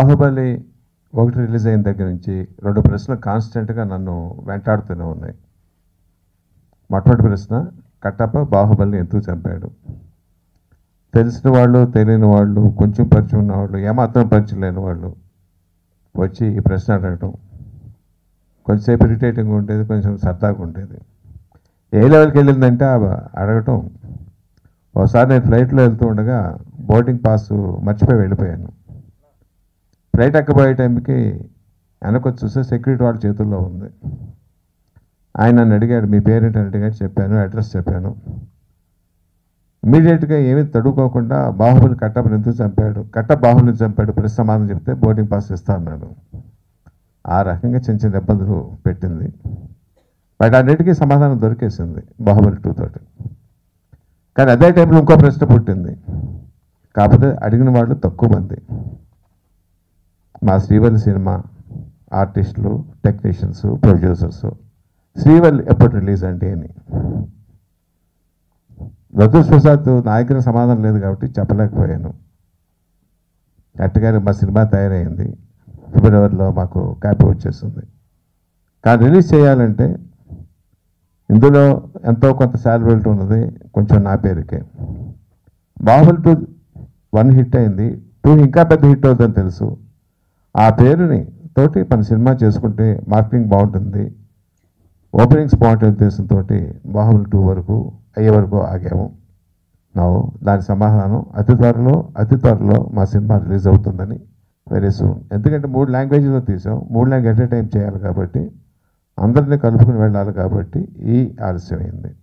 బాహుబలి ఒకటి రిలీజ్ అయిన దగ్గర నుంచి రెండు ప్రశ్నలు కాన్స్టెంట్గా నన్ను వెంటాడుతూనే ఉన్నాయి మొట్టమొదటి ప్రశ్న కట్టప్ప బాహుబలిని ఎందుకు చంపాడు తెలిసిన వాళ్ళు తెలియని వాళ్ళు కొంచెం పరిచయం ఉన్న వాళ్ళు ఏమాత్రం పరిచయం లేని వాళ్ళు వచ్చి ఈ ప్రశ్న అడగటం కొంచెంసేపు ఇరిటేటింగ్ ఉండేది కొంచెం సరదాగా ఉండేది ఏ లెవెల్కి వెళ్ళిందంటే ఆ అడగటం ఒకసారి నేను ఫ్లైట్లో వెళ్తూ ఉండగా బోర్డింగ్ పాస్ మర్చిపోయి వెళ్ళిపోయాను ఫ్లైట్ ఎక్కబోయే టైంకి వెనకొచ్చి చూస్తే సెక్యూరిటీ వాళ్ళ చేతుల్లో ఉంది ఆయన నన్ను అడిగాడు మీ పేరెంట్ అని అడిగాడు చెప్పాను అడ్రస్ చెప్పాను ఇమీడియట్గా ఏమీ తడుకోకుండా బాహుబలి కట్టప్పని ఎందుకు చంపాడు కట్ట బాహుబలిని చంపాడు ప్రతి సమాధానం చెప్తే బోర్డింగ్ పాస్ ఇస్తా అన్నాడు ఆ రకంగా చిన్న చిన్న ఇబ్బందులు పెట్టింది బట్ అన్నిటికీ సమాధానం దొరికేసింది బాహుబలి టూ తోటి కానీ అదే టైంలో ఇంకో ప్రశ్న పుట్టింది కాకపోతే అడిగిన వాళ్ళు తక్కువ మంది మా శ్రీవల్లి సినిమా ఆర్టిస్టులు టెక్నీషియన్స్ ప్రొడ్యూసర్స్ శ్రీవల్లి ఎప్పుడు రిలీజ్ అండి అని దురదృష్టవశాత్తు నాయకుని సమాధానం లేదు కాబట్టి చెప్పలేకపోయాను కరెక్ట్గా మా సినిమా తయారైంది ఫిబ్రవరిలో మాకు కాపీ వచ్చేస్తుంది కానీ రిలీజ్ చేయాలంటే ఇందులో ఎంతో కొంత సాలబిలిటీ ఉన్నది కొంచెం నా పేరుకే బాహుబలి టూ వన్ హిట్ అయింది టూ ఇంకా పెద్ద హిట్ అవుతుందని తెలుసు ఆ పేరుని తోటి మన సినిమా చేసుకుంటే మార్కెటింగ్ బాగుంటుంది ఓపెనింగ్స్ బాగుంటుంది ఉద్దేశంతో బాహుబలి టూ వరకు అయ్యే వరకు ఆగాము నా దాని సమాధానం అతి త్వరలో అతి త్వరలో మా సినిమా రిలీజ్ అవుతుందని వెరీ సూన్ ఎందుకంటే మూడు లాంగ్వేజ్లో తీసాం మూడు లాంగ్వేజ్ ఎట్ ఏ టైం చేయాలి కాబట్టి అందరినీ కలుపుకుని వెళ్ళాలి కాబట్టి ఈ ఆలస్యమైంది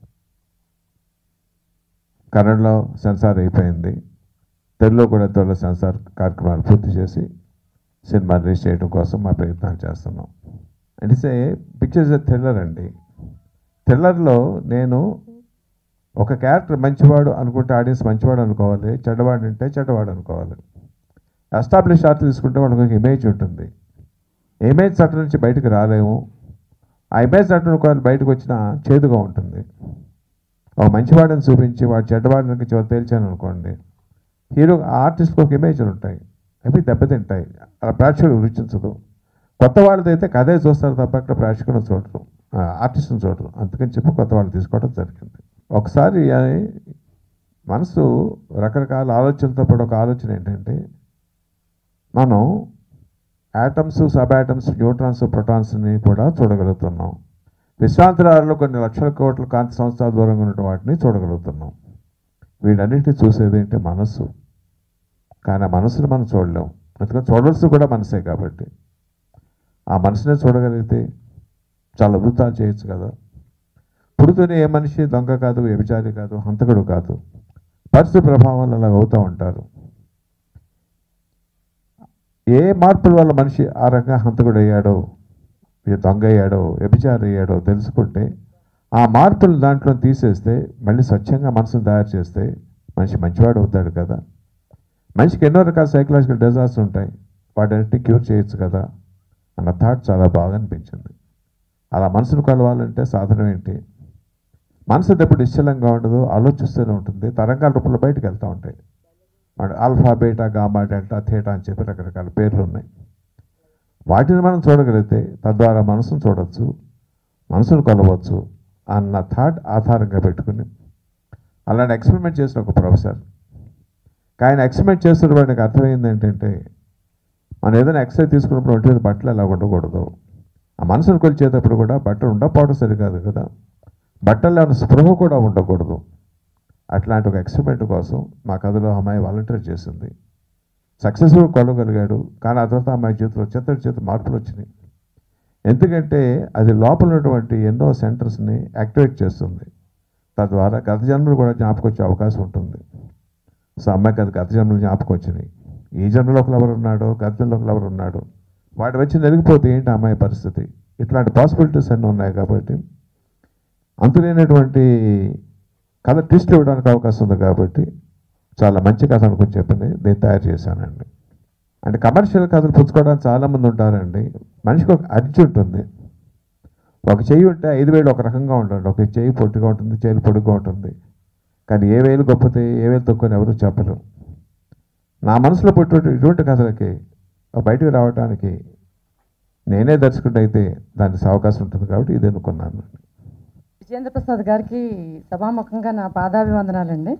కన్నడలో సెన్సార్ అయిపోయింది తెలుగులో కూడా త్వరలో సెన్సార్ కార్యక్రమాలు పూర్తి చేసి సినిమా రిలీజ్ చేయడం కోసం మా ప్రయత్నాలు చేస్తున్నాం అంటే సే పిక్చర్ ఇస్ థ్రిల్లర్ అండి థ్రిల్లర్లో నేను ఒక క్యారెక్టర్ మంచివాడు అనుకుంటే ఆడియన్స్ మంచివాడు అనుకోవాలి చెడ్డవాడు అంటే చెడ్డవాడు అనుకోవాలి ఎస్టాబ్లిష్ ఆర్ట్ తీసుకుంటే వాళ్ళకి ఒక ఇమేజ్ ఉంటుంది ఇమేజ్ చట్టం నుంచి బయటకు రాలేము ఆ ఇమేజ్ చట్టం ఒకవేళ బయటకు వచ్చినా చేదుగా ఉంటుంది ఒక మంచివాడిని చూపించి వాడు చెడ్డవాడిని చివరి తేల్చాను అనుకోండి హీరో ఆర్టిస్ట్కి ఒక ఇమేజ్లు ఉంటాయి అవి దెబ్బతింటాయి అలా ప్రేక్షకుడు రుచించదు కొత్త వాళ్ళదైతే కథే చూస్తారు తప్ప అక్కడ ప్రేక్షకులను చూడరు ఆర్టిస్ట్ని చూడరు అందుకని చెప్పి కొత్త వాళ్ళు తీసుకోవడం జరిగింది ఒకసారి ఆ మనసు రకరకాల ఆలోచనలతో పాటు ఒక ఆలోచన ఏంటంటే మనం యాటమ్స్ సబ్ యాటమ్స్ న్యూట్రాన్స్ ప్రోటాన్స్ని కూడా చూడగలుగుతున్నాం విశ్రాంతరాలలో కొన్ని లక్షల కోట్ల కాంతి సంవత్సరాల దూరంగా ఉన్న వాటిని చూడగలుగుతున్నాం వీటన్నిటిని చూసేది ఏంటి మనస్సు కానీ ఆ మనసుని మనం చూడలేం ఎందుకంటే చూడవలసి కూడా మనసే కాబట్టి ఆ మనసునే చూడగలిగితే చాలా అద్భుతాలు చేయొచ్చు కదా పుడుతూనే ఏ మనిషి దొంగ కాదు వ్యభిచారి కాదు హంతకుడు కాదు పరిస్థితి ప్రభావం వల్ల అలా అవుతూ ఉంటారు ఏ మార్పుల వల్ల మనిషి ఆ రకంగా హంతకుడు అయ్యాడో ఈ దొంగ అయ్యాడో వ్యభిచారి అయ్యాడో తెలుసుకుంటే ఆ మార్పులు దాంట్లో తీసేస్తే మళ్ళీ స్వచ్ఛంగా మనసును తయారు చేస్తే మనిషి మంచివాడు అవుతాడు కదా మనిషికి ఎన్నో రకాల సైకలాజికల్ డిజార్స్ ఉంటాయి వాటన్నిటిని క్యూర్ చేయొచ్చు కదా అన్న థాట్ చాలా బాగా అనిపించింది అలా మనసును కలవాలంటే సాధనం ఏంటి మనసు ఎప్పుడు నిశ్చలంగా ఉండదు ఆలోచిస్తూనే ఉంటుంది తరంగాల రూపంలో బయటకు వెళ్తూ ఉంటాయి వాడు alpha beta gamma delta theta అని చెప్పి రకరకాల పేర్లు ఉన్నాయి వాటిని మనం చూడగలిగితే తద్వారా మనసును చూడవచ్చు మనసును కొలవచ్చు అన్న థాట్ ఆధారంగా పెట్టుకుని అలాంటి ఎక్స్పెరిమెంట్ చేసిన ఒక ప్రొఫెసర్ ఆయన ఎక్స్పెరిమెంట్ చేస్తున్న వాడికి అర్థమైంది ఏంటంటే మనం ఏదైనా ఎక్సర్సైజ్ తీసుకున్నప్పుడు ఒంటి మీద బట్టలు ఎలా ఉండకూడదు ఆ మనసును కొలిచేటప్పుడు కూడా బట్టలు ఉండకపోవడం సరికాదు కదా బట్టల్లో ఉన్న స్పృహ కూడా ఉండకూడదు అట్లాంటి ఒక ఎక్స్పెరిమెంట్ కోసం మా కథలో అమ్మాయి వాలంటీర్ చేసింది సక్సెస్ఫుల్ కొలగలిగాడు కానీ ఆ తర్వాత అమ్మాయి చేతిలో చిత్తడి చేతి మార్పులు వచ్చినాయి ఎందుకంటే అది లోపల ఉన్నటువంటి ఎన్నో సెంటర్స్ని యాక్టివేట్ చేస్తుంది తద్వారా గత జన్మలు కూడా జ్ఞాపకం వచ్చే అవకాశం ఉంటుంది సో అమ్మాయికి అది గత జన్మలు జ్ఞాపకం వచ్చినాయి ఈ జన్మలో ఒకరు ఎవరు ఉన్నాడో గత జన్మలో ఒకరు ఎవరు ఉన్నాడు వాటి వచ్చి నలిగిపోతే ఏంటి ఆ అమ్మాయి పరిస్థితి ఇట్లాంటి పాసిబిలిటీస్ అన్నీ ఉన్నాయి కాబట్టి అంతులేనటువంటి కథ ట్విస్ట్ ఇవ్వడానికి అవకాశం ఉంది కాబట్టి చాలా మంచి కథ అనుకుని చెప్పింది నేను తయారు చేశానండి అంటే కమర్షియల్ కథలు పుచ్చుకోవడానికి చాలామంది ఉంటారండి మనిషికి ఒక అర్జీ ఉంటుంది ఒక చెయ్యి ఉంటే ఐదు వేలు ఒక రకంగా ఉంటుంది ఒక చెయ్యి పొట్టిగా ఉంటుంది చెయ్యి పొడుగ్గా ఉంటుంది కానీ ఏ వేలు గొప్పతే ఏ వేలు తక్కువ ఎవరు చెప్పరు నా మనసులో పుట్టిన ఇటువంటి కథలకి బయటకు రావడానికి నేనే దర్శకుడు అయితే దానికి అవకాశం ఉంటుంది కాబట్టి ఇది అనుకున్నాను విజేంద్ర ప్రసాద్ గారికి సభాముఖంగా నా పాదాభివందనాలండి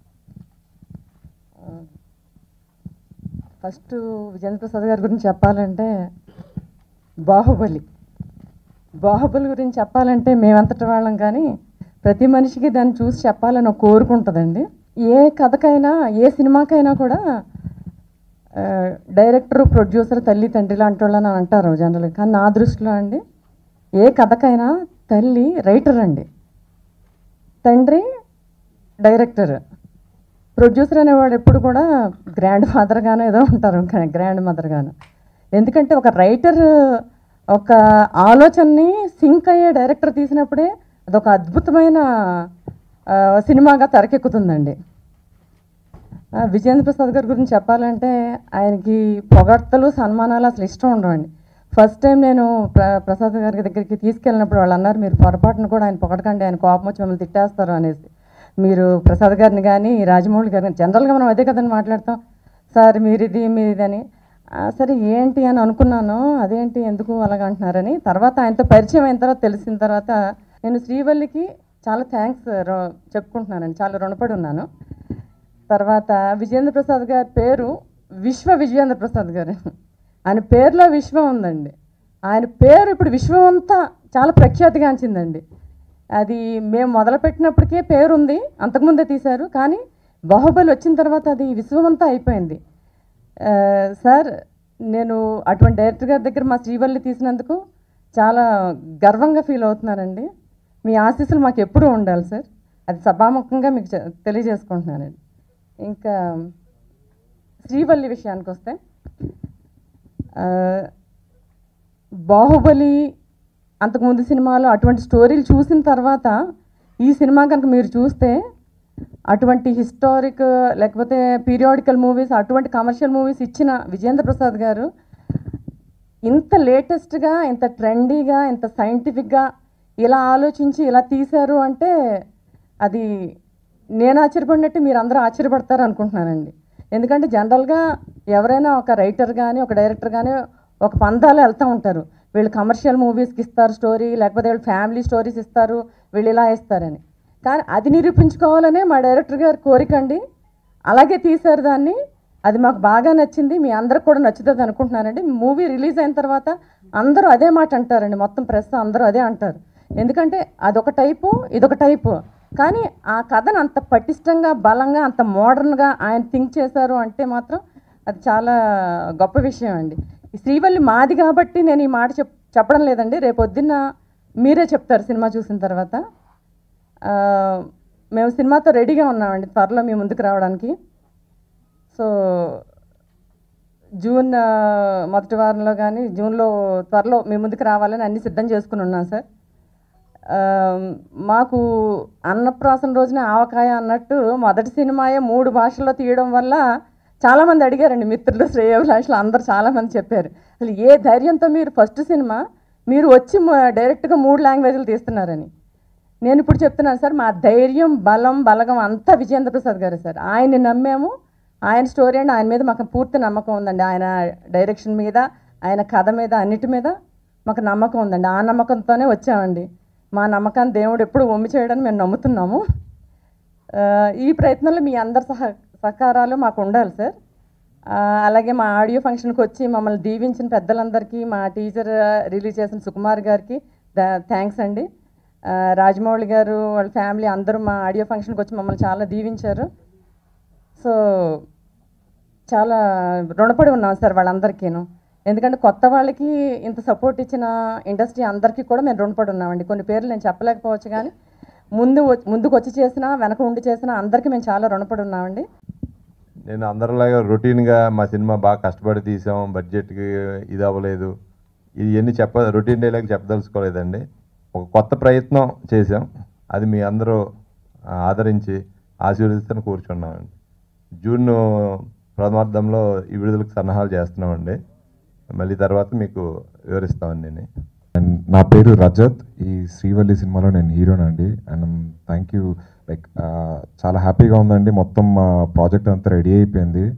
ఆ, ఫస్ట్ విజేంద్ర ప్రసాద్ గారి గురించి చెప్పాలంటే బాహుబలి బాహుబలి గురించి చెప్పాలంటే మేమంతటి వాళ్ళం కానీ ప్రతి మనిషికి దాన్ని చూసి చెప్పాలని ఒక కోరిక ఉంటుందండి ఏ కథకైనా ఏ సినిమాకైనా కూడా ఆ, డైరెక్టర్ ప్రొడ్యూసర్ తల్లి తండ్రి లాంటి వాళ్ళని అంటారు జనరల్గా కానీ నా దృష్టిలో అండి ఏ కథకైనా తల్లి రైటర్ అండి తండ్రి డైరెక్టర్ ప్రొడ్యూసర్ అనేవాడు ఎప్పుడు కూడా గ్రాండ్ ఫాదర్ గానో ఏదో ఉంటారు గ్రాండ్ మదర్ గాను ఎందుకంటే ఒక రైటర్ ఒక ఆలోచనని సింక్ అయ్యే డైరెక్టర్ తీసినప్పుడే అదొక అద్భుతమైన ఆ, సినిమాగా తెరకెక్కుతుందండి ఆ, విజేంద్ర ప్రసాద్ గారి గురించి చెప్పాలంటే ఆయనకి పొగడ్తలు సన్మానాలు అసలు ఇష్టం ఉండవండి ఫస్ట్ టైం నేను ప్ర ప్రసాద్ గారి దగ్గరికి తీసుకెళ్ళినప్పుడు వాళ్ళు అన్నారు మీరు పొరపాటును కూడా ఆయన పొగడకండి ఆయన కోపం వచ్చి మిమ్మల్ని తిట్టేస్తారు అనేసి మీరు ప్రసాద్ గారిని కానీ రాజమౌళి గారిని జనరల్గా మనం అదే కదండి మాట్లాడతాం సార్ మీరు ఇది మీరు ఇది అని "ఆ, సరే ఏంటి అని అనుకున్నాను అదేంటి ఎందుకు అలాగ అంటున్నారని తర్వాత ఆయనతో పరిచయం అయిన తర్వాత తెలిసిన తర్వాత నేను శ్రీవల్లికి చాలా థ్యాంక్స్ చెప్పుకుంటున్నానండి చాలా రుణపడి ఉన్నాను తర్వాత విజేంద్ర ప్రసాద్ గారి పేరు విశ్వ విజయేంద్ర ప్రసాద్ గారు ఆయన పేరులో విశ్వం ఉందండి ఆయన పేరు ఇప్పుడు విశ్వం అంతా చాలా ప్రఖ్యాతిగాంచిందండి అది మేము మొదలుపెట్టినప్పటికే పేరు ఉంది అంతకుముందే తీశారు కానీ బాహుబలి వచ్చిన తర్వాత అది విశ్వం అంతా అయిపోయింది ఆ, సార్ నేను అటువంటి డైరెక్టర్ గారి దగ్గర మా శ్రీవల్లి తీసినందుకు చాలా గర్వంగా ఫీల్ అవుతున్నానండి మీ ఆశీస్సులు మాకు ఎప్పుడూ ఉండాలి సార్ అది సభాముఖంగా మీకు చె- తెలియజేసుకుంటున్నానండి ఇంకా శ్రీవల్లి విషయానికి వస్తే ఆ, బాహుబలి అంతకుముందు సినిమాలో అటువంటి స్టోరీలు చూసిన తర్వాత ఈ సినిమా కనుక మీరు చూస్తే అటువంటి హిస్టారిక్ లేకపోతే పీరియాడికల్ మూవీస్ అటువంటి కమర్షియల్ మూవీస్ ఇచ్చిన విజేంద్ర ప్రసాద్ గారు ఇంత లేటెస్ట్గా ఇంత ట్రెండీగా ఇంత సైంటిఫిక్గా ఇలా ఆలోచించి ఇలా తీశారు అంటే అది నేను ఆశ్చర్యపడినట్టు మీరు అందరూ ఆశ్చర్యపడతారు అనుకుంటున్నానండి ఎందుకంటే జనరల్గా ఎవరైనా ఒక రైటర్ కానీ ఒక డైరెక్టర్ కానీ ఒక పందాలు వెళ్తూ ఉంటారు వీళ్ళు కమర్షియల్ మూవీస్కి ఇస్తారు స్టోరీ లేకపోతే వీళ్ళు ఫ్యామిలీ స్టోరీస్ ఇస్తారు వీళ్ళు ఇలా ఇస్తారని కానీ అది నిరూపించుకోవాలనే మా డైరెక్టర్ గారి కోరిక అండి అలాగే తీశారు దాన్ని అది మాకు బాగా నచ్చింది మీ అందరికి కూడా నచ్చుతుంది అనుకుంటున్నానండి మూవీ రిలీజ్ అయిన తర్వాత అందరూ అదే మాట అంటారండి మొత్తం ప్రెస్ అందరూ అదే అంటారు ఎందుకంటే అదొక టైపు ఇదొక టైపు కానీ ఆ కథను అంత పటిష్టంగా బలంగా అంత మోడర్న్గా ఆయన థింక్ చేశారు అంటే మాత్రం అది చాలా గొప్ప విషయం అండి ఈ శ్రీవల్లి మాది కాబట్టి నేను ఈ మాట చెప్ చెప్పడం లేదండి రేపు పొద్దున్న మీరే చెప్తారు సినిమా చూసిన తర్వాత ఆ, మేము సినిమాతో రెడీగా ఉన్నామండి త్వరలో మీ ముందుకు రావడానికి సో జూన్ ఆ, మొదటి వారంలో కానీ జూన్లో త్వరలో మీ ముందుకు రావాలని అన్ని సిద్ధం చేసుకుని ఉన్నాం సార్ ఆ, మాకు అన్నప్రాసన రోజున ఆవకాయ అన్నట్టు మొదటి సినిమాయే మూడు భాషల్లో తీయడం వల్ల చాలామంది అడిగారండి మిత్రులు శ్రేయోభిలాషులు అందరు చాలామంది చెప్పారు అసలు ఏ ధైర్యంతో మీరు ఫస్ట్ సినిమా మీరు వచ్చి మ- డైరెక్ట్గా మూడు లాంగ్వేజ్లు తీస్తున్నారని నేను ఇప్పుడు చెప్తున్నాను సార్ మా ధైర్యం బలం బలగం అంతా విజయేంద్ర ప్రసాద్ గారు సార్ ఆయన్ని నమ్మాము ఆయన స్టోరీ అండి ఆయన మీద మాకు పూర్తి నమ్మకం ఉందండి ఆయన డైరెక్షన్ మీద ఆయన కథ మీద అన్నిటి మీద మాకు నమ్మకం ఉందండి ఆ నమ్మకంతోనే వచ్చామండి మా నమ్మకాన్ని దేవుడు ఎప్పుడు ఒమ్మి చేయడానికి మేము నమ్ముతున్నాము ఆ, ఈ ప్రయత్నంలో మీ అందరి సహ సహకారాలు మాకు ఉండాలి సార్ ఆ, అలాగే మా ఆడియో ఫంక్షన్కి వచ్చి మమ్మల్ని దీవించిన పెద్దలందరికీ మా టీచర్ రిలీజ్ చేసిన సుకుమార్ గారికి థ్యాంక్స్ అండి ఆ, రాజమౌళి గారు వాళ్ళ ఫ్యామిలీ అందరూ మా ఆడియో ఫంక్షన్కి వచ్చి మమ్మల్ని చాలా దీవించారు సో చాలా రుణపడి ఉన్నాం సార్ వాళ్ళందరికీను ఎందుకంటే కొత్త వాళ్ళకి ఇంత సపోర్ట్ ఇచ్చిన ఇండస్ట్రీ అందరికీ కూడా మేము రుణపడి ఉన్నామండి కొన్ని పేర్లు నేను చెప్పలేకపోవచ్చు కానీ ముందు వ- ముందుకు వచ్చి చేసినా వెనక ఉండి చేసినా అందరికీ మేము చాలా రుణపడి ఉన్నామండి నేను అందరిలాగా రొటీన్గా మా సినిమా బాగా కష్టపడి తీసాం బడ్జెట్కి ఇది అవ్వలేదు ఇది ఎన్ని చెప్ప రొటీన్ డైలాగ్ చెప్పదలుచుకోలేదండి ఒక కొత్త ప్రయత్నం చేసాం అది మీ అందరూ ఆ, ఆదరించి ఆశీర్వదిస్తని కూర్చున్నామండి జూన్ ప్రథమార్థంలో ఈ విడుదలకు సన్నాహాలు చేస్తున్నామండి మళ్ళీ తర్వాత మీకు వివరిస్తామండి నేను అండ్ నా పేరు రజత్ ఈ శ్రీవల్లి సినిమాలో నేను హీరోనండి అండ్ థ్యాంక్ యూ లైక్ చాలా హ్యాపీగా ఉందండి మొత్తం ప్రాజెక్ట్ అంతా రెడీ అయిపోయింది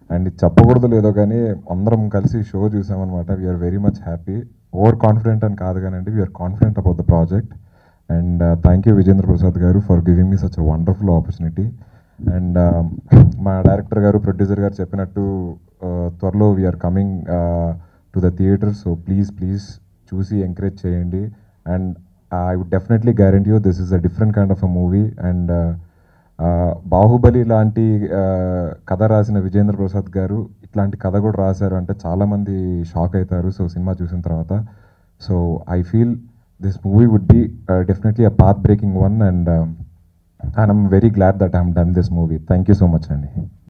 అండ్ ఇది చెప్పకూడదు లేదో కానీ అందరం కలిసి షో చూసామన్నమాట we are very much happy over confident అని కాదు కానండి we are confident about the project and thank you Vijendra Prasad garu for giving me such a wonderful opportunity and మా డైరెక్టర్ గారు ప్రొడ్యూసర్ గారు చెప్పినట్టు uh, త్వరలో we are coming to the theatre so please please చూసి encourage చేయండి and I would definitely guarantee you this is a different kind of a movie and Baahubali లాంటి uh, కథ రాసిన విజేంద్ర ప్రసాద్ గారు ఇట్లాంటి కథ కూడా రాశారు అంటే చాలామంది షాక్ అవుతారు సో సినిమా చూసిన తర్వాత so I feel this movie would be definitely a path breaking one and and I'm very glad that I'm done this movie thank you so much అండి